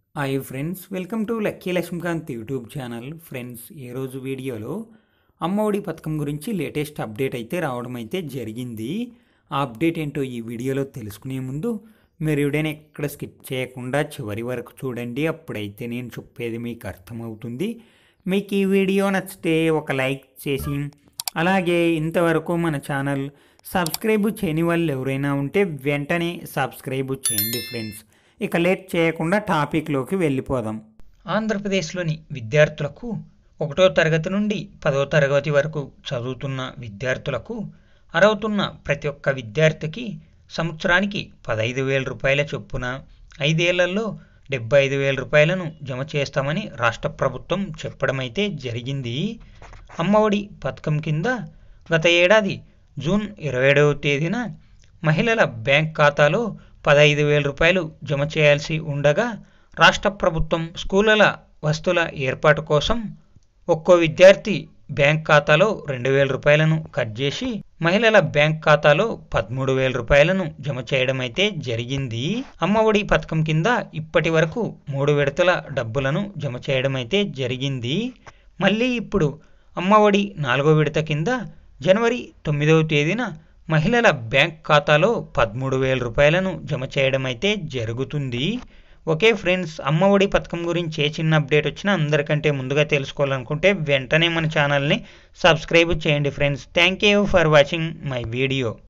hi friends welcome to lucky Lakshmikanth YouTube channel friends ఈరోజు వీడియోలో అమ్మఒడి పథకం గురించి లేటెస్ట్ అప్డేట్ అయితే రావడం అయితే జరిగింది ఆ అప్డేట్ ఏంటో ఈ వీడియోలో తెలుసుకునే ముందు మీరు వీడియోని ఎక్కడ స్కిప్ చేయకుండా చివరి వరకు చూడండి అప్పుడైతే నేను చెప్పేది మీకు అర్థమవుతుంది మీకు ఈ వీడియో నచ్చితే ఒక లైక్ చేసి అలాగే ఇంతవరకు మన ఛానల్ సబ్స్క్రైబ్ చేయని వాళ్ళు ఎవరైనా ఉంటే వెంటనే సబ్స్క్రైబ్ చేయండి ఫ్రెండ్స్ ఇక లేట్ చేయకుండా టాపిక్లోకి వెళ్ళిపోదాం ఆంధ్రప్రదేశ్లోని విద్యార్థులకు ఒకటో తరగతి నుండి పదో తరగతి వరకు చదువుతున్న విద్యార్థులకు అరవుతున్న ప్రతి ఒక్క విద్యార్థికి సంవత్సరానికి పదహైదు వేల రూపాయల చొప్పున ఐదేళ్లలో డెబ్బై ఐదు వేల రూపాయలను జమ చేస్తామని రాష్ట్ర ప్రభుత్వం చెప్పడం అయితే జరిగింది అమ్మఒడి పథకం కింద గత ఏడాది జూన్ ఇరవై ఏడవ తేదీన మహిళల బ్యాంక్ ఖాతాలో పదహైదు వేల రూపాయలు జమ చేయాల్సి ఉండగా రాష్ట్ర ప్రభుత్వం స్కూళ్ళ వస్తువుల ఏర్పాటు కోసం ఒక్కో విద్యార్థి బ్యాంక్ ఖాతాలో రెండు వేల రూపాయలను కట్ చేసి మహిళల బ్యాంక్ ఖాతాలో పదమూడు వేల రూపాయలను జమ చేయడం అయితే జరిగింది అమ్మఒడి పథకం కింద ఇప్పటి వరకు మూడు విడతల డబ్బులను జమ చేయడం అయితే జరిగింది మళ్ళీ ఇప్పుడు అమ్మఒడి నాలుగో విడత కింద జనవరి తొమ్మిదవ తేదీన మహిళల బ్యాంక్ ఖాతాలో పదమూడు వేల రూపాయలను జమ చేయడం అయితే జరుగుతుంది ఓకే ఫ్రెండ్స్ అమ్మఒడి పథకం గురించి ఏ చిన్న అప్డేట్ వచ్చినా అందరికంటే ముందుగా తెలుసుకోవాలనుకుంటే వెంటనే మన ఛానల్ని సబ్స్క్రైబ్ చేయండి friends thank you for watching my video